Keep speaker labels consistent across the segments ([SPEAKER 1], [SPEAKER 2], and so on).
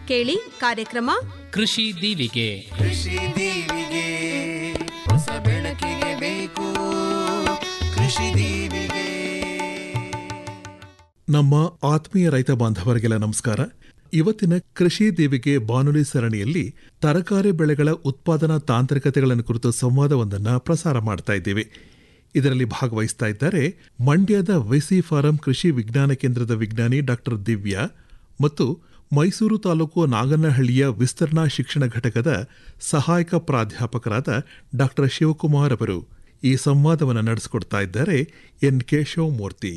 [SPEAKER 1] ಕೇಳಿ ಕಾರ್ಯಕ್ರಮ
[SPEAKER 2] ಕೃಷಿ ದೀವಿಗೆ
[SPEAKER 3] ಕೃಷಿ ದೀವಿಗೆ ಹೊಸ ಬೆಳಕಿಗೆ ಬೇಕು ಕೃಷಿ ದೀವಿಗೆ
[SPEAKER 4] ನಮ್ಮ ಆತ್ಮೀಯ ರೈತ ಬಾಂಧವರಿಗೆಲ್ಲ ನಮಸ್ಕಾರ ಇವತ್ತಿನ ಕೃಷಿ ದೇವಿಗೆ ಬಾನುಲಿ ಸರಣಿಯಲ್ಲಿ ತರಕಾರಿ ಬೆಳೆಗಳ ಉತ್ಪಾದನಾ ತಾಂತ್ರಿಕತೆಗಳನ್ನು ಕುರಿತು ಸಂವಾದವೊಂದನ್ನು ಪ್ರಸಾರ ಮಾಡ್ತಾ ಇದ್ದೀವಿ ಇದರಲ್ಲಿ ಭಾಗವಹಿಸ್ತಾ ಇದ್ದಾರೆ ಮಂಡ್ಯದ ವಿಸಿ ಫಾರಂ ಕೃಷಿ ವಿಜ್ಞಾನ ಕೇಂದ್ರದ ವಿಜ್ಞಾನಿ ಡಾಕ್ಟರ್ ದಿವ್ಯಾ ಮತ್ತು ಮೈಸೂರು ತಾಲೂಕು ನಾಗನಹಳ್ಳಿಯ ವಿಸ್ತರಣಾ ಶಿಕ್ಷಣ ಘಟಕದ ಸಹಾಯಕ ಪ್ರಾಧ್ಯಾಪಕರಾದ ಡಾಕ್ಟರ್ ಶಿವಕುಮಾರ್ ಅವರು ಈ ಸಂವಾದವನ್ನು ನಡೆಸಿಕೊಡ್ತಾ ಇದ್ದಾರೆ ಎನ್ ಕೇಶವಮೂರ್ತಿ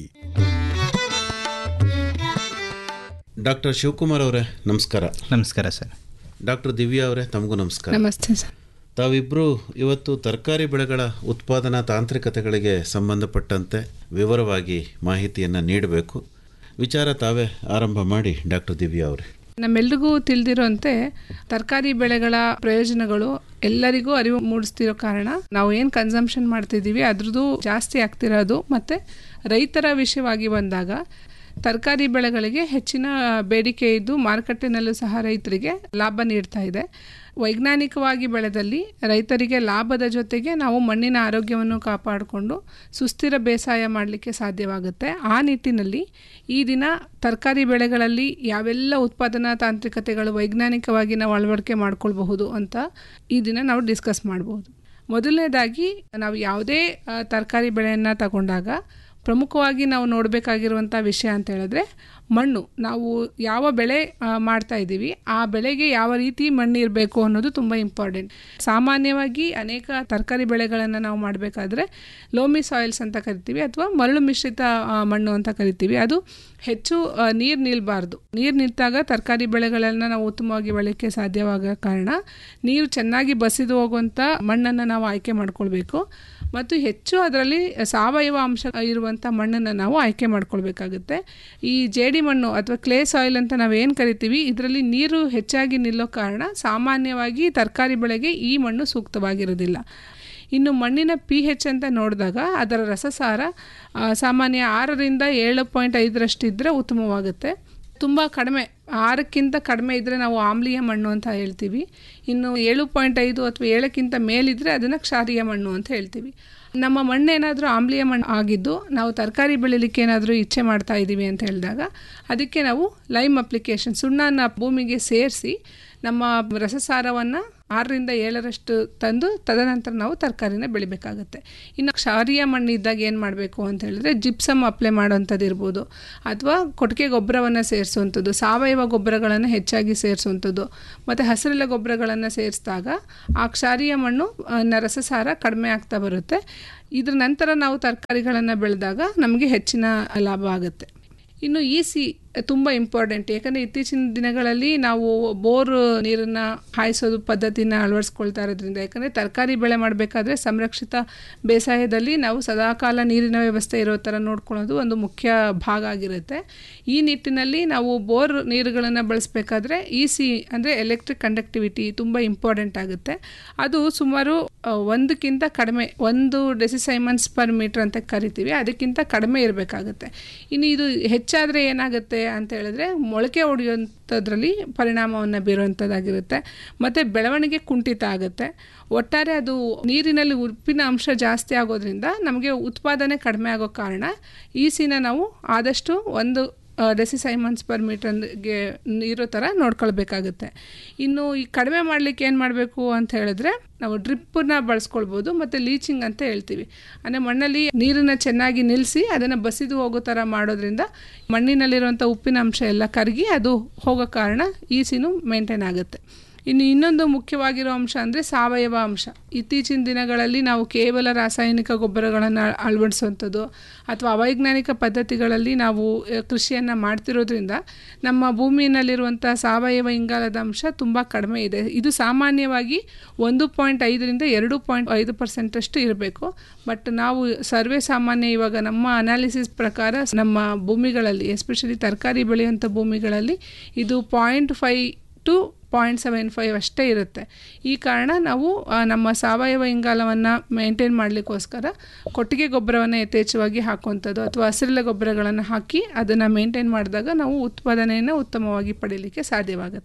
[SPEAKER 5] ಡಾಕ್ಟರ್ ಶಿವಕುಮಾರ್ ಅವರೇ ನಮಸ್ಕಾರ
[SPEAKER 6] ನಮಸ್ಕಾರ ಸರ್
[SPEAKER 5] ಡಾಕ್ಟರ್ ದಿವ್ಯಾ ಅವರೇ ತಮಗೂ ನಮಸ್ಕಾರ
[SPEAKER 7] ನಮಸ್ತೆ ಸರ್
[SPEAKER 5] ತಾವಿಬ್ಬರು ಇವತ್ತು ತರಕಾರಿ ಬೆಳೆಗಳ ಉತ್ಪಾದನಾ ತಾಂತ್ರಿಕತೆಗಳಿಗೆ ಸಂಬಂಧಪಟ್ಟಂತೆ ವಿವರವಾಗಿ ಮಾಹಿತಿಯನ್ನು ನೀಡಬೇಕು ವಿಚಾರ ತಾವೇ ಆರಂಭ ಮಾಡಿ ಡಾಕ್ಟರ್ ದಿವ್ಯಾ ಅವರೇ
[SPEAKER 7] ನಮ್ಮೆಲ್ರಿಗೂ ತಿಳಿದಿರೋಂತೆ ತರಕಾರಿ ಬೆಳೆಗಳ ಪ್ರಯೋಜನಗಳು ಎಲ್ಲರಿಗೂ ಅರಿವು ಮೂಡಿಸ್ತಿರೋ ಕಾರಣ ನಾವು ಏನು ಕನ್ಸಂಪ್ಷನ್ ಮಾಡ್ತಿದ್ದೀವಿ ಅದ್ರದ್ದು ಜಾಸ್ತಿ ಆಗ್ತಿರೋದು ಮತ್ತು ರೈತರ ವಿಷಯವಾಗಿ ಬಂದಾಗ ತರಕಾರಿ ಬೆಳೆಗಳಿಗೆ ಹೆಚ್ಚಿನ ಬೇಡಿಕೆ ಇದ್ದು ಮಾರುಕಟ್ಟೆನಲ್ಲೂ ಸಹ ರೈತರಿಗೆ ಲಾಭ ನೀಡ್ತಾ ಇದೆ ವೈಜ್ಞಾನಿಕವಾಗಿ ಬೆಳೆದಲ್ಲಿ ರೈತರಿಗೆ ಲಾಭದ ಜೊತೆಗೆ ನಾವು ಮಣ್ಣಿನ ಆರೋಗ್ಯವನ್ನು ಕಾಪಾಡಿಕೊಂಡು ಸುಸ್ಥಿರ ಬೇಸಾಯ ಮಾಡಲಿಕ್ಕೆ ಸಾಧ್ಯವಾಗುತ್ತೆ ಆ ನಿಟ್ಟಿನಲ್ಲಿ ಈ ದಿನ ತರಕಾರಿ ಬೆಳೆಗಳಲ್ಲಿ ಯಾವೆಲ್ಲ ಉತ್ಪಾದನಾ ತಾಂತ್ರಿಕತೆಗಳು ವೈಜ್ಞಾನಿಕವಾಗಿ ನಾವು ಅಳವಡಿಕೆ ಮಾಡ್ಕೊಳ್ಬಹುದು ಅಂತ ಈ ದಿನ ನಾವು ಡಿಸ್ಕಸ್ ಮಾಡ್ಬೋದು ಮೊದಲನೇದಾಗಿ ನಾವು ಯಾವುದೇ ತರಕಾರಿ ಬೆಳೆಯನ್ನು ತಗೊಂಡಾಗ ಪ್ರಮುಖವಾಗಿ ನಾವು ನೋಡಬೇಕಾಗಿರುವಂಥ ವಿಷಯ ಅಂತ ಹೇಳಿದ್ರೆ ಮಣ್ಣು ನಾವು ಯಾವ ಬೆಳೆ ಆ, ಮಾಡ್ತಾ ಇದ್ದೀವಿ ಆ ಬೆಳೆಗೆ ಯಾವ ರೀತಿ ಮಣ್ಣು ಇರಬೇಕು ಅನ್ನೋದು ತುಂಬ ಇಂಪಾರ್ಟೆಂಟ್ ಸಾಮಾನ್ಯವಾಗಿ ಅನೇಕ ತರಕಾರಿ ಬೆಳೆಗಳನ್ನು ನಾವು ಮಾಡಬೇಕಾದ್ರೆ ಲೋಮಿ ಸಾಯಿಲ್ಸ್ ಅಂತ ಕರಿತೀವಿ ಅಥವಾ ಮರಳು ಮಿಶ್ರಿತ ಆ, ಮಣ್ಣು ಅಂತ ಕರಿತೀವಿ ಅದು ಹೆಚ್ಚು ನೀರು ನಿಲ್ಬಾರ್ದು ನೀರು ನಿಂತಾಗ ತರಕಾರಿ ಬೆಳೆಗಳನ್ನು ನಾವು ಉತ್ತಮವಾಗಿ ಬೆಳೆಯೋಕ್ಕೆ ಸಾಧ್ಯವಾಗೋ ಕಾರಣ ನೀರು ಚೆನ್ನಾಗಿ ಬಸಿದು ಹೋಗುವಂಥ ಮಣ್ಣನ್ನು ನಾವು ಆಯ್ಕೆ ಮಾಡ್ಕೊಳ್ಬೇಕು ಮತ್ತು ಹೆಚ್ಚು ಅದರಲ್ಲಿ ಸಾವಯವ ಅಂಶ ಇರುವಂಥ ಮಣ್ಣನ್ನು ನಾವು ಆಯ್ಕೆ ಮಾಡ್ಕೊಳ್ಬೇಕಾಗುತ್ತೆ ಈ ಜೇಡಿ ಮಣ್ಣು ಅಥವಾ ಕ್ಲೇ ಸಾಯಿಲ್ ಅಂತ ನಾವೇನು ಕರಿತೀವಿ ಇದರಲ್ಲಿ ನೀರು ಹೆಚ್ಚಾಗಿ ನಿಲ್ಲೋ ಕಾರಣ ಸಾಮಾನ್ಯವಾಗಿ ತರಕಾರಿ ಬೆಳೆಗೆ ಈ ಮಣ್ಣು ಸೂಕ್ತವಾಗಿರೋದಿಲ್ಲ ಇನ್ನು ಮಣ್ಣಿನ ಪಿ ಹೆಚ್ ಅಂತ ನೋಡಿದಾಗ ಅದರ ರಸಸಾರ ಆ, ಸಾಮಾನ್ಯ ಆರರಿಂದ ಏಳು ಪಾಯಿಂಟ್ ಐದರಷ್ಟು ಇದ್ದರೆ ಉತ್ತಮವಾಗುತ್ತೆ ತುಂಬ ಕಡಿಮೆ ಆರಕ್ಕಿಂತ ಕಡಿಮೆ ಇದ್ದರೆ ನಾವು ಆಮ್ಲೀಯ ಮಣ್ಣು ಅಂತ ಹೇಳ್ತೀವಿ ಇನ್ನು ಏಳು ಪಾಯಿಂಟ್ ಐದು ಅಥವಾ ಏಳಕ್ಕಿಂತ ಮೇಲಿದ್ದರೆ ಅದನ್ನು ಕ್ಷಾರೀಯ ಮಣ್ಣು ಅಂತ ಹೇಳ್ತೀವಿ ನಮ್ಮ ಮಣ್ಣು ಏನಾದರೂ ಆಮ್ಲೀಯ ಮಣ್ಣು ಆಗಿದ್ದು ನಾವು ತರಕಾರಿ ಬೆಳಿಲಿಕ್ಕೆ ಏನಾದರೂ ಇಚ್ಛೆ ಮಾಡ್ತಾ ಇದ್ದೀವಿ ಅಂತ ಹೇಳಿದಾಗ ಅದಕ್ಕೆ ನಾವು ಲೈಮ್ ಅಪ್ಲಿಕೇಶನ್ ಸುಣ್ಣನ ಭೂಮಿಗೆ ಸೇರಿಸಿ ನಮ್ಮ ರಸಸಾರವನ್ನು ಆರರಿಂದ ಏಳರಷ್ಟು ತಂದು ತದನಂತರ ನಾವು ತರಕಾರಿನ ಬೆಳಿಬೇಕಾಗತ್ತೆ ಇನ್ನು ಕ್ಷಾರೀಯ ಮಣ್ಣು ಇದ್ದಾಗ ಏನು ಮಾಡಬೇಕು ಅಂತ ಹೇಳಿದ್ರೆ ಜಿಪ್ಸಮ್ ಅಪ್ಲೈ ಮಾಡೋವಂಥದ್ದು ಇರ್ಬೋದು ಅಥವಾ ಕೊಟ್ಟಿಗೆ ಗೊಬ್ಬರವನ್ನು ಸೇರಿಸುವಂಥದ್ದು ಸಾವಯವ ಗೊಬ್ಬರಗಳನ್ನು ಹೆಚ್ಚಾಗಿ ಸೇರಿಸುವಂಥದ್ದು ಮತ್ತು ಹಸಿರೆಲೆ ಗೊಬ್ಬರಗಳನ್ನು ಸೇರಿಸಿದಾಗ ಆ ಕ್ಷಾರೀಯ ಮಣ್ಣು ಆ, ನ ರಸಸಾರ ಕಡಿಮೆ ಆಗ್ತಾ ಬರುತ್ತೆ ಇದ್ರ ನಂತರ ನಾವು ತರಕಾರಿಗಳನ್ನು ಬೆಳೆದಾಗ ನಮಗೆ ಹೆಚ್ಚಿನ ಲಾಭ ಆಗುತ್ತೆ ಇನ್ನು ಈ ಸಿ ತುಂಬ ಇಂಪಾರ್ಟೆಂಟ್ ಯಾಕಂದರೆ ಇತ್ತೀಚಿನ ದಿನಗಳಲ್ಲಿ ನಾವು ಬೋರ್ ನೀರನ್ನು ಹಾಯಿಸೋದು ಪದ್ಧತಿನ ಅಳವಡಿಸ್ಕೊಳ್ತಾ ಇರೋದ್ರಿಂದ ಯಾಕಂದರೆ ತರಕಾರಿ ಬೆಳೆ ಮಾಡಬೇಕಾದ್ರೆ ಸಂರಕ್ಷಿತ ಬೇಸಾಯದಲ್ಲಿ ನಾವು ಸದಾಕಾಲ ನೀರಿನ ವ್ಯವಸ್ಥೆ ಇರೋ ಥರ ನೋಡ್ಕೊಳ್ಳೋದು ಒಂದು ಮುಖ್ಯ ಭಾಗ ಆಗಿರುತ್ತೆ ಈ ನಿಟ್ಟಿನಲ್ಲಿ ನಾವು ಬೋರ್ ನೀರುಗಳನ್ನು ಬಳಸಬೇಕಾದ್ರೆ ಇ ಸಿ ಅಂದರೆ ಎಲೆಕ್ಟ್ರಿಕ್ ಕಂಡಕ್ಟಿವಿಟಿ ತುಂಬ ಇಂಪಾರ್ಟೆಂಟ್ ಆಗುತ್ತೆ ಅದು ಸುಮಾರು ಆ, ಒಂದಕ್ಕಿಂತ ಕಡಿಮೆ ಒಂದು ಡೆಸಿಸೈಮನ್ಸ್ ಪರ್ ಮೀಟರ್ ಅಂತ ಕರಿತೀವಿ ಅದಕ್ಕಿಂತ ಕಡಿಮೆ ಇರಬೇಕಾಗುತ್ತೆ ಇನ್ನು ಇದು ಹೆಚ್ಚಾದರೆ ಏನಾಗುತ್ತೆ ಅಂತ ಹೇಳಿದ್ರೆ ಮೊಳಕೆ ಹೊಡೆಯುವಂಥದ್ರಲ್ಲಿ ಪರಿಣಾಮವನ್ನು ಬೀರುವಂಥದ್ದಾಗಿರುತ್ತೆ ಮತ್ತು ಬೆಳವಣಿಗೆ ಕುಂಠಿತ ಆಗುತ್ತೆ ಒಟ್ಟಾರೆ ಅದು ನೀರಿನಲ್ಲಿ ಉಪ್ಪಿನ ಅಂಶ ಜಾಸ್ತಿ ಆಗೋದ್ರಿಂದ ನಮಗೆ ಉತ್ಪಾದನೆ ಕಡಿಮೆ ಆಗೋ ಕಾರಣ ಈ ಸಿನ ನಾವು ಆದಷ್ಟು ಒಂದು ಡೆಸಿಸೈಮನ್ಸ್ ಪರ್ ಮೀಟರ್ಗೆ ಇರೋ ಥರ ನೋಡ್ಕೊಳ್ಬೇಕಾಗುತ್ತೆ ಇನ್ನು ಈ ಕಡಿಮೆ ಮಾಡಲಿಕ್ಕೆ ಏನು ಮಾಡಬೇಕು ಅಂತ ಹೇಳಿದ್ರೆ ನಾವು ಡ್ರಿಪ್ಪನ್ನ ಬಳಸ್ಕೊಳ್ಬೋದು ಮತ್ತು ಲೀಚಿಂಗ್ ಅಂತ ಹೇಳ್ತೀವಿ ಅಂದರೆ ಮಣ್ಣಲ್ಲಿ ನೀರನ್ನು ಚೆನ್ನಾಗಿ ನಿಲ್ಲಿಸಿ ಅದನ್ನು ಬಸಿದು ಹೋಗೋ ಥರ ಮಾಡೋದ್ರಿಂದ ಮಣ್ಣಿನಲ್ಲಿರುವಂಥ ಉಪ್ಪಿನ ಅಂಶ ಎಲ್ಲ ಕರಗಿ ಅದು ಹೋಗೋ ಕಾರಣ ಈಸಿನೂ ಮೇಂಟೈನ್ ಆಗುತ್ತೆ ಇನ್ನು ಇನ್ನೊಂದು ಮುಖ್ಯವಾಗಿರೋ ಅಂಶ ಅಂದರೆ ಸಾವಯವ ಅಂಶ ಇತ್ತೀಚಿನ ದಿನಗಳಲ್ಲಿ ನಾವು ಕೇವಲ ರಾಸಾಯನಿಕ ಗೊಬ್ಬರಗಳನ್ನು ಅಳವಡಿಸುವಂಥದ್ದು ಅಥವಾ ಅವೈಜ್ಞಾನಿಕ ಪದ್ಧತಿಗಳಲ್ಲಿ ನಾವು ಆ, ಕೃಷಿಯನ್ನು ಮಾಡ್ತಿರೋದ್ರಿಂದ ನಮ್ಮ ಭೂಮಿಯಲ್ಲಿರುವಂಥ ಸಾವಯವ ಇಂಗಾಲದ ಅಂಶ ತುಂಬ ಕಡಿಮೆ ಇದೆ ಇದು ಸಾಮಾನ್ಯವಾಗಿ ಒಂದು ಪಾಯಿಂಟ್ ಐದರಿಂದ ಎರಡು ಪಾಯಿಂಟ್ ಐದು ಪರ್ಸೆಂಟಷ್ಟು ಇರಬೇಕು ಬಟ್ ನಾವು ಸರ್ವೇ ಸಾಮಾನ್ಯ ಇವಾಗ ನಮ್ಮ ಅನಾಲಿಸಿಸ್ ಪ್ರಕಾರ ನಮ್ಮ ಭೂಮಿಗಳಲ್ಲಿ ಎಸ್ಪೆಷಲಿ ತರಕಾರಿ ಬೆಳೆಯುವಂಥ ಭೂಮಿಗಳಲ್ಲಿ ಇದು point five to point seven five ಅಷ್ಟೇ ಇರುತ್ತೆ ಈ ಕಾರಣ ನಾವು ಆ, ನಮ್ಮ ಸಾವಯವ ಇಂಗಾಲವನ್ನು ಮೇಂಟೈನ್ ಮಾಡಲಿಕ್ಕೋಸ್ಕರ ಕೊಟ್ಟಿಗೆ ಗೊಬ್ಬರವನ್ನು ಯಥೇಚ್ಛವಾಗಿ ಹಾಕುವಂಥದ್ದು ಅಥವಾ ಹಸಿರೆಲೆ ಗೊಬ್ಬರಗಳನ್ನು ಹಾಕಿ ಅದನ್ನು ಮೇಂಟೈನ್ ಮಾಡಿದಾಗ ನಾವು ಉತ್ಪಾದನೆಯನ್ನು ಉತ್ತಮವಾಗಿ ಪಡೀಲಿಕ್ಕೆ ಸಾಧ್ಯವಾಗುತ್ತೆ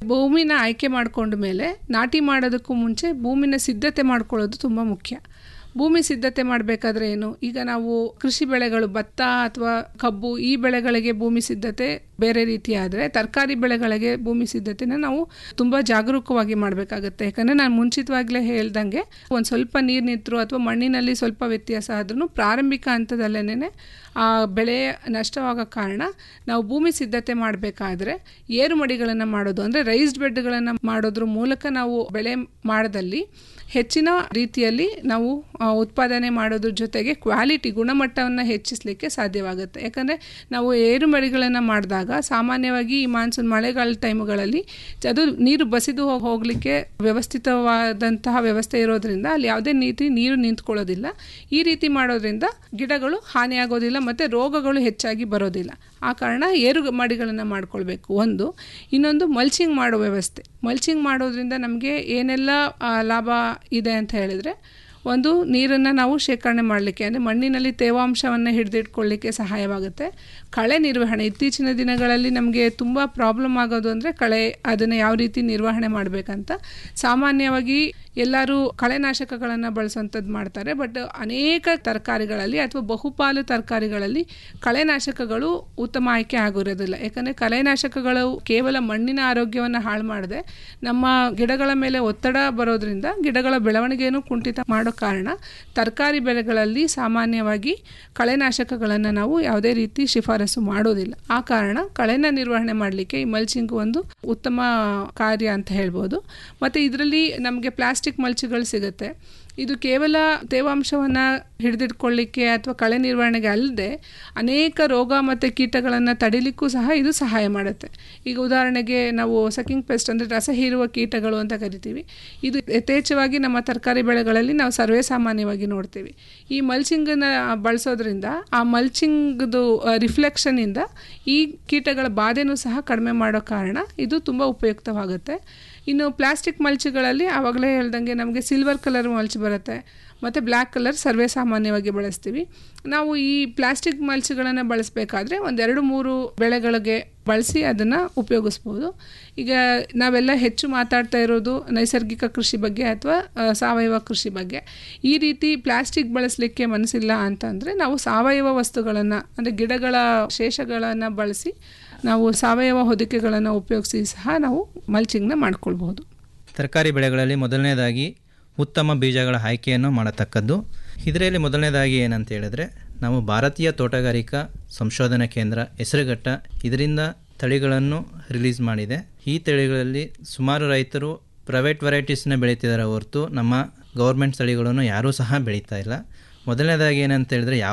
[SPEAKER 7] ಭೂಮಿನ ಆಯ್ಕೆ ಮಾಡ್ಕೊಂಡ ಮೇಲೆ ನಾಟಿ ಮಾಡೋದಕ್ಕೂ ಮುಂಚೆ ಭೂಮಿನ ಸಿದ್ಧತೆ ಮಾಡ್ಕೊಳ್ಳೋದು ತುಂಬ ಮುಖ್ಯ ಭೂಮಿ ಸಿದ್ಧತೆ ಮಾಡಬೇಕಾದ್ರೆ ಏನು ಈಗ ನಾವು ಕೃಷಿ ಬೆಳೆಗಳು ಭತ್ತ ಅಥವಾ ಕಬ್ಬು ಈ ಬೆಳೆಗಳಿಗೆ ಭೂಮಿ ಸಿದ್ಧತೆ ಬೇರೆ ರೀತಿ ಆದರೆ ತರಕಾರಿ ಬೆಳೆಗಳಿಗೆ ಭೂಮಿ ಸಿದ್ಧತೆನ ನಾವು ತುಂಬ ಜಾಗರೂಕವಾಗಿ ಮಾಡಬೇಕಾಗುತ್ತೆ ಯಾಕಂದರೆ ನಾನು ಮುಂಚಿತವಾಗಲೇ ಹೇಳ್ದಂಗೆ ಒಂದು ಸ್ವಲ್ಪ ನೀರು ನಿಂತರು ಅಥವಾ ಮಣ್ಣಿನಲ್ಲಿ ಸ್ವಲ್ಪ ವ್ಯತ್ಯಾಸ ಆದ್ರೂ ಪ್ರಾರಂಭಿಕ ಹಂತದಲ್ಲೇ ಆ ಬೆಳೆ ನಷ್ಟವಾಗೋ ಕಾರಣ ನಾವು ಭೂಮಿ ಸಿದ್ಧತೆ ಮಾಡಬೇಕಾದ್ರೆ ಏರು ಮಡಿಗಳನ್ನು ಮಾಡೋದು ಅಂದರೆ ರೈಸ್ಡ್ ಬೆಡ್ಗಳನ್ನು ಮಾಡೋದ್ರ ಮೂಲಕ ನಾವು ಬೆಳೆ ಮಾಡದಲ್ಲಿ ಹೆಚ್ಚಿನ ರೀತಿಯಲ್ಲಿ ನಾವು ಆ, ಉತ್ಪಾದನೆ ಮಾಡೋದ್ರ ಜೊತೆಗೆ ಕ್ವಾಲಿಟಿ ಗುಣಮಟ್ಟವನ್ನು ಹೆಚ್ಚಿಸಲಿಕ್ಕೆ ಸಾಧ್ಯವಾಗುತ್ತೆ ಯಾಕಂದರೆ ನಾವು ಏರು ಮಡಿಗಳನ್ನು ಮಾಡಿದಾಗ ಸಾಮಾನ್ಯವಾಗಿ ಈ ಮಾನ್ಸೂನ್ ಮಳೆಗಾಲ ಟೈಮ್ಗಳಲ್ಲಿ ಅದು ನೀರು ಬಸಿದು ಹೋಗ್- ಹೋಗ್ಲಿಕ್ಕೆ ವ್ಯವಸ್ಥಿತವಾದಂತಹ ವ್ಯವಸ್ಥೆ ಇರೋದ್ರಿಂದ ಅಲ್ಲಿ ಯಾವುದೇ ರೀತಿ ನೀರು ನಿಂತ್ಕೊಳ್ಳೋದಿಲ್ಲ ಈ ರೀತಿ ಮಾಡೋದ್ರಿಂದ ಗಿಡಗಳು ಹಾನಿಯಾಗೋದಿಲ್ಲ ಮತ್ತು ರೋಗಗಳು ಹೆಚ್ಚಾಗಿ ಬರೋದಿಲ್ಲ ಆ ಕಾರಣ ಏರು ಮಡಿಗಳನ್ನು ಮಾಡ್ಕೊಳ್ಬೇಕು ಒಂದು ಇನ್ನೊಂದು ಮಲ್ಚಿಂಗ್ ಮಾಡೋ ವ್ಯವಸ್ಥೆ ಮಲ್ಚಿಂಗ್ ಮಾಡೋದ್ರಿಂದ ನಮಗೆ ಏನೆಲ್ಲ ಆ, ಲಾಭ ಇದೆ ಅಂತ ಹೇಳಿದರೆ ಒಂದು ನೀರನ್ನು ನಾವು ಶೇಖರಣೆ ಮಾಡಲಿಕ್ಕೆ ಅಂದರೆ ಮಣ್ಣಿನಲ್ಲಿ ತೇವಾಂಶವನ್ನು ಹಿಡಿದಿಟ್ಕೊಳ್ಳಿಕ್ಕೆ ಸಹಾಯವಾಗುತ್ತೆ ಕಳೆ ನಿರ್ವಹಣೆ ಇತ್ತೀಚಿನ ದಿನಗಳಲ್ಲಿ ನಮಗೆ ತುಂಬ ಪ್ರಾಬ್ಲಮ್ ಆಗೋದು ಅಂದರೆ ಕಳೆ ಅದನ್ನು ಯಾವ ರೀತಿ ನಿರ್ವಹಣೆ ಮಾಡಬೇಕಂತ ಸಾಮಾನ್ಯವಾಗಿ ಎಲ್ಲರೂ ಕಳೆನಾಶಕಗಳನ್ನು ಬಳಸುವಂಥದ್ದು ಮಾಡ್ತಾರೆ ಬಟ್ ಅನೇಕ ತರಕಾರಿಗಳಲ್ಲಿ ಅಥವಾ ಬಹುಪಾಲು ತರಕಾರಿಗಳಲ್ಲಿ ಕಳೆನಾಶಕಗಳು ಉತ್ತಮ ಆಯ್ಕೆ ಆಗಿರೋದಿಲ್ಲ ಯಾಕಂದರೆ ಕಳೆನಾಶಕಗಳು ಕೇವಲ ಮಣ್ಣಿನ ಆರೋಗ್ಯವನ್ನು ಹಾಳು ಮಾಡದೆ ನಮ್ಮ ಗಿಡಗಳ ಮೇಲೆ ಒತ್ತಡ ಬರೋದ್ರಿಂದ ಗಿಡಗಳ ಬೆಳವಣಿಗೆಯನ್ನು ಕುಂಠಿತ ಮಾಡೋ ಕಾರಣ ತರಕಾರಿ ಬೆಳೆಗಳಲ್ಲಿ ಸಾಮಾನ್ಯವಾಗಿ ಕಳೆನಾಶಕಗಳನ್ನು ನಾವು ಯಾವುದೇ ರೀತಿ ಶಿಫಾರಸು ಮಾಡೋದಿಲ್ಲ ಆ ಕಾರಣ ಕಳೆನ ನಿರ್ವಹಣೆ ಮಾಡಲಿಕ್ಕೆ ಈ ಮಲ್ಚಿಂಗ್ ಒಂದು ಉತ್ತಮ ಕಾರ್ಯ ಅಂತ ಹೇಳ್ಬೋದು ಮತ್ತು ಇದರಲ್ಲಿ ನಮಗೆ ಪ್ಲಾಸ್ಟಿಕ್ ಮಲ್ಚಿಗಳು ಸಿಗುತ್ತೆ ಇದು ಕೇವಲ ತೇವಾಂಶವನ್ನು ಹಿಡಿದಿಟ್ಕೊಳ್ಳಿಕ್ಕೆ ಅಥವಾ ಕಳೆ ನಿರ್ವಹಣೆಗೆ ಅಲ್ಲದೆ ಅನೇಕ ರೋಗ ಮತ್ತು ಕೀಟಗಳನ್ನು ತಡಿಲಿಕ್ಕೂ ಸಹ ಇದು ಸಹಾಯ ಮಾಡುತ್ತೆ ಈಗ ಉದಾಹರಣೆಗೆ ನಾವು ಸಕಿಂಗ್ ಪೆಸ್ಟ್ ಅಂದರೆ ರಸ ಹೀರುವ ಕೀಟಗಳು ಅಂತ ಕರಿತೀವಿ ಇದು ಯಥೇಚ್ಛವಾಗಿ ನಮ್ಮ ತರಕಾರಿ ಬೆಳೆಗಳಲ್ಲಿ ನಾವು ಸರ್ವೇ ಸಾಮಾನ್ಯವಾಗಿ ನೋಡ್ತೀವಿ ಈ ಮಲ್ಚಿಂಗನ್ನು ಬಳಸೋದ್ರಿಂದ ಆ ಮಲ್ಚಿಂಗ್ದು ರಿಫ್ಲೆಕ್ಷನಿಂದ ಈ ಕೀಟಗಳ ಬಾಧೆನೂ ಸಹ ಕಡಿಮೆ ಮಾಡೋ ಕಾರಣ ಇದು ತುಂಬ ಉಪಯುಕ್ತವಾಗುತ್ತೆ ಇನ್ನು ಪ್ಲಾಸ್ಟಿಕ್ ಮಲ್ಚಿಗಳಲ್ಲಿ ಆವಾಗಲೇ ಹೇಳ್ದಂಗೆ ನಮಗೆ ಸಿಲ್ವರ್ ಕಲರ್ ಮಲ್ಚ್ ಬರುತ್ತೆ ಮತ್ತು ಬ್ಲ್ಯಾಕ್ ಕಲರ್ ಸರ್ವೇ ಸಾಮಾನ್ಯವಾಗಿ ಬಳಸ್ತೀವಿ ನಾವು ಈ ಪ್ಲಾಸ್ಟಿಕ್ ಮಲ್ಚ್ಗಳನ್ನು ಬಳಸಬೇಕಾದ್ರೆ ಒಂದೆರಡು ಮೂರು ಬೆಳೆಗಳಿಗೆ ಬಳಸಿ ಅದನ್ನು ಉಪಯೋಗಿಸ್ಬೋದು ಈಗ ನಾವೆಲ್ಲ ಹೆಚ್ಚು ಮಾತಾಡ್ತಾ ಇರೋದು ನೈಸರ್ಗಿಕ ಕೃಷಿ ಬಗ್ಗೆ ಅಥವಾ ಆ, ಸಾವಯವ ಕೃಷಿ ಬಗ್ಗೆ ಈ ರೀತಿ ಪ್ಲಾಸ್ಟಿಕ್ ಬಳಸಲಿಕ್ಕೆ ಮನಸ್ಸಿಲ್ಲ ಅಂತಂದರೆ ನಾವು ಸಾವಯವ ವಸ್ತುಗಳನ್ನು ಅಂದರೆ ಗಿಡಗಳ ಶೇಷಗಳನ್ನು ಬಳಸಿ ನಾವು ಸಾವಯವ ಹೊದಿಕೆಗಳನ್ನು ಉಪಯೋಗಿಸಿ ಸಹ ನಾವು ಮಲ್ಚಿಂಗ್ನ ಮಾಡ್ಕೊಳ್ಬಹುದು
[SPEAKER 1] ತರಕಾರಿ ಬೆಳೆಗಳಲ್ಲಿ ಮೊದಲನೇದಾಗಿ ಉತ್ತಮ ಬೀಜಗಳ ಆಯ್ಕೆಯನ್ನು ಮಾಡತಕ್ಕದ್ದು ಇದರಲ್ಲಿ ಮೊದಲನೇದಾಗಿ ಏನಂತ ಹೇಳಿದ್ರೆ ನಾವು ಭಾರತೀಯ ತೋಟಗಾರಿಕಾ ಸಂಶೋಧನಾ ಕೇಂದ್ರ ಹೆಸರುಘಟ್ಟ ಇದರಿಂದ ತಳಿಗಳನ್ನು ರಿಲೀಸ್ ಮಾಡಿದೆ ಈ ತಳಿಗಳಲ್ಲಿ ಸುಮಾರು ರೈತರು ಪ್ರೈವೇಟ್ ವೆರೈಟೀಸ್ನ ಬೆಳೀತಿದ್ದಾರೆ ಹೊರತು ನಮ್ಮ ಗೌರ್ಮೆಂಟ್ ತಳಿಗಳನ್ನು ಯಾರೂ ಸಹ ಬೆಳೀತಾ ಇಲ್ಲ ಮೊದಲನೇದಾಗಿ ಏನಂತ ಹೇಳಿದ್ರೆ ಯಾವ